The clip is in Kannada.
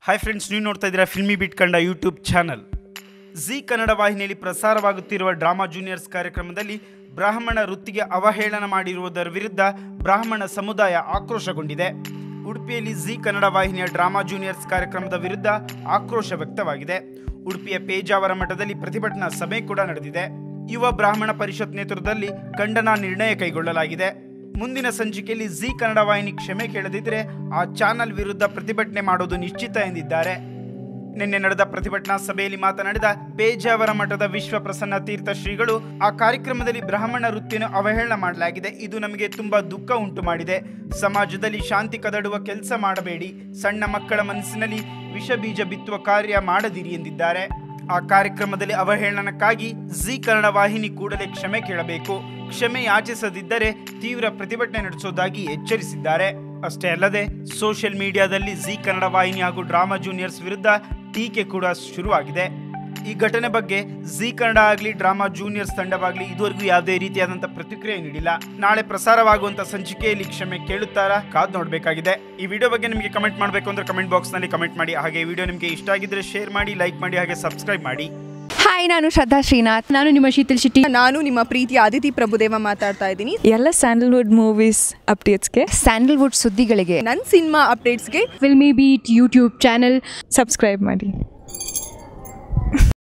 ಹಾಯ್ ಫ್ರೆಂಡ್ಸ್ ನೀವು ನೋಡ್ತಾ ಇದ್ದೀರಾ ಫಿಲ್ಮಿ ಬಿಟ್ ಕಂಡ ಯೂಟ್ಯೂಬ್ ಚಾನಲ್ ಜಿ ಕನ್ನಡ ವಾಹಿನಿಯಲ್ಲಿ ಪ್ರಸಾರವಾಗುತ್ತಿರುವ ಡ್ರಾಮಾ ಜೂನಿಯರ್ಸ್ ಕಾರ್ಯಕ್ರಮದಲ್ಲಿ ಬ್ರಾಹ್ಮಣ ವೃತ್ತಿಗೆ ಅವಹೇಳನ ಮಾಡಿರುವುದರ ವಿರುದ್ಧ ಬ್ರಾಹ್ಮಣ ಸಮುದಾಯ ಆಕ್ರೋಶಗೊಂಡಿದೆ ಉಡುಪಿಯಲ್ಲಿ ಜಿ ಕನ್ನಡ ವಾಹಿನಿಯ ಡ್ರಾಮಾ ಜೂನಿಯರ್ಸ್ ಕಾರ್ಯಕ್ರಮದ ವಿರುದ್ಧ ಆಕ್ರೋಶ ವ್ಯಕ್ತವಾಗಿದೆ ಉಡುಪಿಯ ಪೇಜಾವರ ಮಠದಲ್ಲಿ ಪ್ರತಿಭಟನಾ ಸಭೆ ಕೂಡ ನಡೆದಿದೆ ಯುವ ಬ್ರಾಹ್ಮಣ ಪರಿಷತ್ ನೇತೃತ್ವದಲ್ಲಿ ಖಂಡನಾ ನಿರ್ಣಯ ಕೈಗೊಳ್ಳಲಾಗಿದೆ ಮುಂದಿನ ಸಂಚಿಕೆಯಲ್ಲಿ ಜಿ ಕನ್ನಡ ವಾಹಿನಿ ಕ್ಷಮೆ ಕೇಳದಿದ್ರೆ ಆ ಚಾನಲ್ ವಿರುದ್ಧ ಪ್ರತಿಭಟನೆ ಮಾಡೋದು ನಿಶ್ಚಿತ ಎಂದಿದ್ದಾರೆ ನಿನ್ನೆ ನಡೆದ ಪ್ರತಿಭಟನಾ ಸಭೆಯಲ್ಲಿ ಮಾತನಾಡಿದ ಪೇಜಾವರ ಮಠದ ವಿಶ್ವ ಪ್ರಸನ್ನ ತೀರ್ಥ ಶ್ರೀಗಳು ಆ ಕಾರ್ಯಕ್ರಮದಲ್ಲಿ ಬ್ರಾಹ್ಮಣ ವೃತ್ತಿಯನ್ನು ಅವಹೇಳನ ಮಾಡಲಾಗಿದೆ ಇದು ನಮಗೆ ತುಂಬಾ ದುಃಖ ಉಂಟು ಮಾಡಿದೆ ಸಮಾಜದಲ್ಲಿ ಶಾಂತಿ ಕದಡುವ ಕೆಲಸ ಮಾಡಬೇಡಿ ಸಣ್ಣ ಮಕ್ಕಳ ಮನಸ್ಸಿನಲ್ಲಿ ವಿಷ ಬೀಜ ಬಿತ್ತುವ ಕಾರ್ಯ ಮಾಡದಿರಿ ಎಂದಿದ್ದಾರೆ ಆ ಕಾರ್ಯಕ್ರಮದಲ್ಲಿ ಅವಹೇಳನಕ್ಕಾಗಿ ಜಿ ಕನ್ನಡ ವಾಹಿನಿ ಕೂಡಲೇ ಕ್ಷಮೆ ಕೇಳಬೇಕು ಕ್ಷಮೆ ಯಾಚಿಸದಿದ್ದರೆ ತೀವ್ರ ಪ್ರತಿಭಟನೆ ನಡೆಸುವುದಾಗಿ ಎಚ್ಚರಿಸಿದ್ದಾರೆ ಅಷ್ಟೇ ಅಲ್ಲದೆ ಸೋಷಿಯಲ್ ಮೀಡಿಯಾದಲ್ಲಿ ಜಿ ಕನ್ನಡ ವಾಹಿನಿ ಹಾಗೂ ಡ್ರಾಮಾ ಜೂನಿಯರ್ಸ್ ವಿರುದ್ಧ ಟೀಕೆ ಕೂಡ ಶುರುವಾಗಿದೆ ಈ ಘಟನೆ ಬಗ್ಗೆ ಜಿ ಕನ್ನಡ ಆಗಲಿ ಡ್ರಾಮಾ ಜೂನಿಯರ್ಸ್ ತಂಡವಾಗಲಿ ಇದುವರೆಗೂ ಯಾವುದೇ ರೀತಿಯಾದಂಥ ಪ್ರತಿಕ್ರಿಯೆ ನೀಡಿಲ್ಲ ನಾಳೆ ಪ್ರಸಾರವಾಗುವಂತ ಸಂಚಿಕೆಯಲ್ಲಿ ಕ್ಷಮೆ ಕೇಳುತ್ತಾರಾ ಕಾದ್ ನೋಡಬೇಕಾಗಿದೆ ಈ ವಿಡಿಯೋ ಬಗ್ಗೆ ನಿಮಗೆ ಕಮೆಂಟ್ ಮಾಡಬೇಕು ಅಂದ್ರೆ ಕಮೆಂಟ್ ಬಾಕ್ಸ್ನಲ್ಲಿ ಕಮೆಂಟ್ ಮಾಡಿ ಹಾಗೆ ಈ ವಿಡಿಯೋ ನಿಮಗೆ ಇಷ್ಟ ಆಗಿದ್ರೆ ಶೇರ್ ಮಾಡಿ ಲೈಕ್ ಮಾಡಿ ಹಾಗೆ ಸಬ್ಸ್ಕ್ರೈಬ್ ಮಾಡಿ ಹಾಯ್ ನಾನು ಶ್ರದ್ಧಾ ಶ್ರೀನಾಥ್ ನಾನು ನಿಮ್ಮ ಶೀತಲ್ ಶೆಟ್ಟಿ ನಾನು ನಿಮ್ಮ ಪ್ರೀತಿಯ ಅದಿತಿ ಪ್ರಭುದೇವ ಮಾತಾಡ್ತಾ ಇದ್ದೀನಿ ಎಲ್ಲ ಸ್ಯಾಂಡಲ್ವುಡ್ ಮೂವೀಸ್ ಅಪ್ಡೇಟ್ಸ್ಗೆ ಸ್ಯಾಂಡಲ್ವುಡ್ ಸುದ್ದಿಗಳಿಗೆ ನನ್ನ ಸಿನಿಮಾ ಅಪ್ಡೇಟ್ಸ್ಗೆ Filmibeat YouTube channel subscribe ಮಾಡಿ